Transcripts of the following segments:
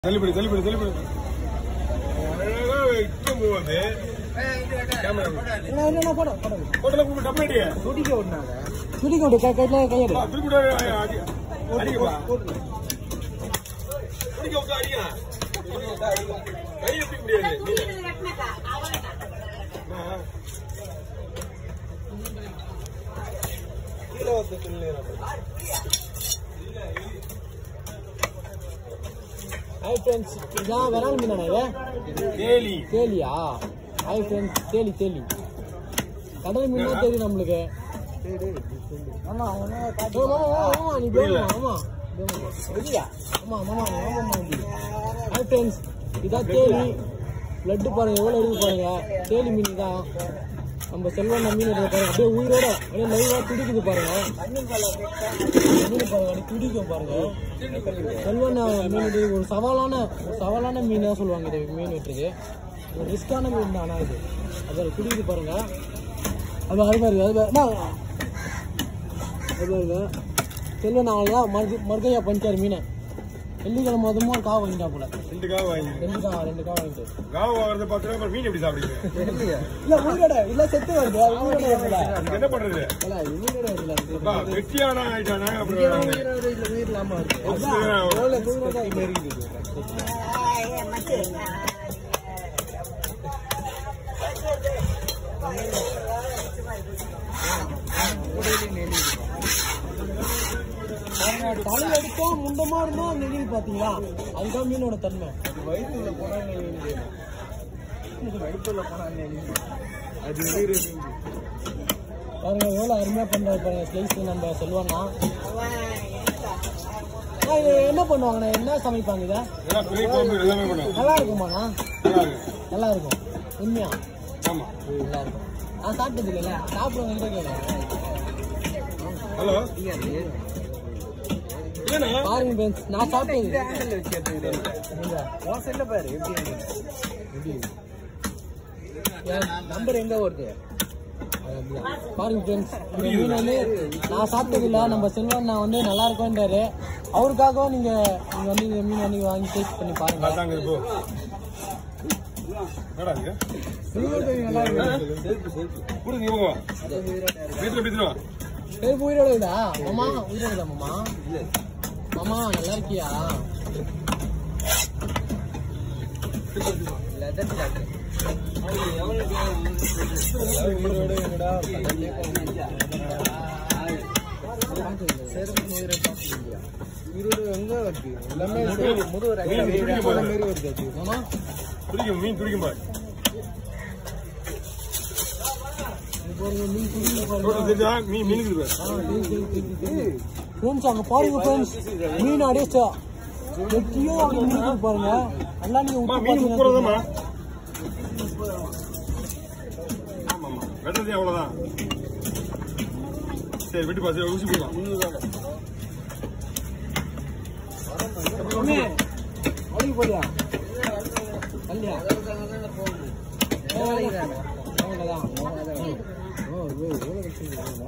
தள்ளிப்படி தள்ளிப்படி தள்ளிப்படி அழகா வைக்கும் போது கேமரா என்ன என்ன போட போட ஹோட்டல கூப்பிட்டு டப்பு அடிய துடிக்க விடனாங்க துடிக்க விடு கை கையில கையெடு திருப்பி அடி அடிக்கப்பா அடிக்க விட்டு அடிக்க கை எப்படி முடியாது ஆ. கீழே வந்து துள்ளிடுறா. ஹாய் ஃப்ரெண்ட்ஸ் இதான் விரால் மீனாண்ணா இது கேலி தேலியா ஹாய் ஃப்ரெண்ட்ஸ் தேலி தேலி கடல் மீன் தான் தெரியும் நம்மளுக்கு ஆமா ஆமா ஆமா நீ புரியல. ஆமா ஆமா ஆமா ஆமா ஹாய் ஃப்ரெண்ட்ஸ் இதான் தேலி பிளட் பாருங்க எவ்வளவு இருக்கு பாருங்க தேலி மீன் தான் நம்ம செல்வண்ண மீன் இருக்கு பாருங்க அப்படியே உயிரோட அப்படியே லைவா துடிக்குது பாருங்க மீன் பாருங்க அப்படியே துடிக்கும் பாருங்க செல்வண்ண மீன் இது ஒரு சவாலான ஒரு சவாலான மீன் தான் சொல்லுவாங்க இது மீன் வெட்டுறது ஒரு ரிஸ்கான மீன் தான் ஆனால் இது அது துடிக்குது பாருங்க அது அது பாருங்க அது பாருங்க அம்மா. அது பாருங்க செல்வன் அவங்களாம் மருக மருகையா பஞ்சார் மீனை வெள்ளிக்கிழமை மொதமும் ஒரு காவு வாங்கிட்டா போல ரெண்டு காவு வாங்கி ரெண்டு கா ரெண்டு காவு வாங்கிட்டு காவு வாங்குறத பார்த்தா அப்புறம் மீன் எப்படி சாப்பிடுவீங்க இல்ல உயிரோட இல்ல செத்து வருது அது உயிரோட வருதுல அதுக்கு என்ன பண்றது இல்ல இது உயிரோட வருதுல அப்பா, வெட்டியானா ஆயிட்டானா அப்புறம் உயிரோட இல்ல உயிர் இல்லாம வருது அப்படிதான். எவ்வளவு உயிரோட இருக்குது தலை எடுத்தோம் முண்டமா இருந்தோம் நெளிவு பாத்தீங்களா அதுதான் மீனோட தன்மை வயிற்றுல போனா நெளிவு வயிற்றுல போனா நெளிவு அது பாருங்க எவ்வளவு அருமையா பண்றாரு பாருங்க ஸ்லைஸ் நம்ம செல்வானா ஆ, இது என்ன பண்ணுவாங்கண்ணா என்ன சமைப்பாங்க இதை இதெல்லாம் புளி குழம்பு எல்லாமே பண்ணுவோம் நல்லா இருக்குமாண்ணா நல்லா இருக்கு. நல்லா இருக்கும் உண்மையா ஆமா நல்லா இருக்கும் நான் சாப்பிட்டது இல்லைல்ல சாப்பிடுவாங்க கிட்ட கேட்கறேன் ஹலோ ஏன்னா பாருங்க ஃப்ரெண்ட்ஸ் நான் சாப்பிட்டது நம்பர் எங்க வருது பாருங்க ஃப்ரெண்ட்ஸ் இந்த மீன் வந்து நான் சாப்பிட்டது இல்ல நம்ம செல்வன் நான் வந்து நல்லா இருக்கும்ன்றாரு அவருக்காகவும் நீங்க நீங்க வந்து இந்த மீன் வந்து வாங்கி டேஸ்ட் பண்ணி பாருங்க அதாங்க இப்போ என்னடா இது? நல்லா இருக்கு கொடுங்க இவங்க வா. வீட்டுல பேசுறோம் ஏய் உயிரோட இதா மாமா உயிரோட இதா மாமா மாமா நல்லா இருக்கியா மாமா துடிக்கும் மீன் துடிக்கும் பாரு இப்போ ஒரு மீன் குடியில பாருங்க ரோட்ல தெரிஞ்சா மீன் மீனுக்கு பாரு ஃப்ரெண்ட்ஸ் அங்க பாருங்க ஃப்ரெண்ட்ஸ் மீன் அடிச்சா வெட்டியோ அங்க மீன் பாருங்க நல்லா நீங்க அம்மா விட்டு மீன் முப்பது பாத்தீங்கன்னா ஆமா ஆமா வெட்டது அவ்வளவுதான் சரி வெட்டி பாஸ் ஊசி போடலாம் அம்மே, அழுகி போலியா அல்லையா அவ்வளவுதான். ம். ஓ, ஓ, எவ்வளவு வச்சிருக்கீங்க?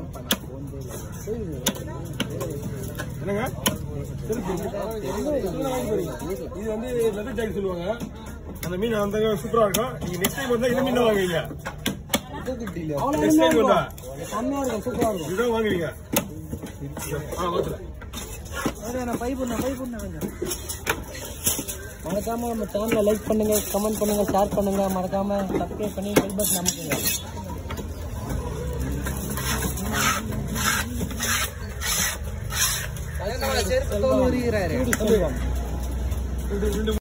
என்னங்க இது வந்து லெதர் ஜாக்கெட் சொல்லுவாங்க அந்த மீன் அந்த சூப்பரா இருக்கும் நீங்க நெக்ஸ்ட் டைம் வந்தா இந்த மீன் தான் வாங்குவீங்க அவ்வளவு Next time அருமையா வந்தா? இருக்கும். செம்மையா இருக்கும் சூப்பரா இருக்கும் இதுதான் வாங்குவீங்க ஆ ஓகே மறக்காம நம்ம சேனலை லைக் பண்ணுங்க கமெண்ட் பண்ணுங்க ஷேர் பண்ணுங்க மறக்காம சப்ஸ்கிரைப் பண்ணி பெல் பட்டன் அமைக்குங்க செல்வம்.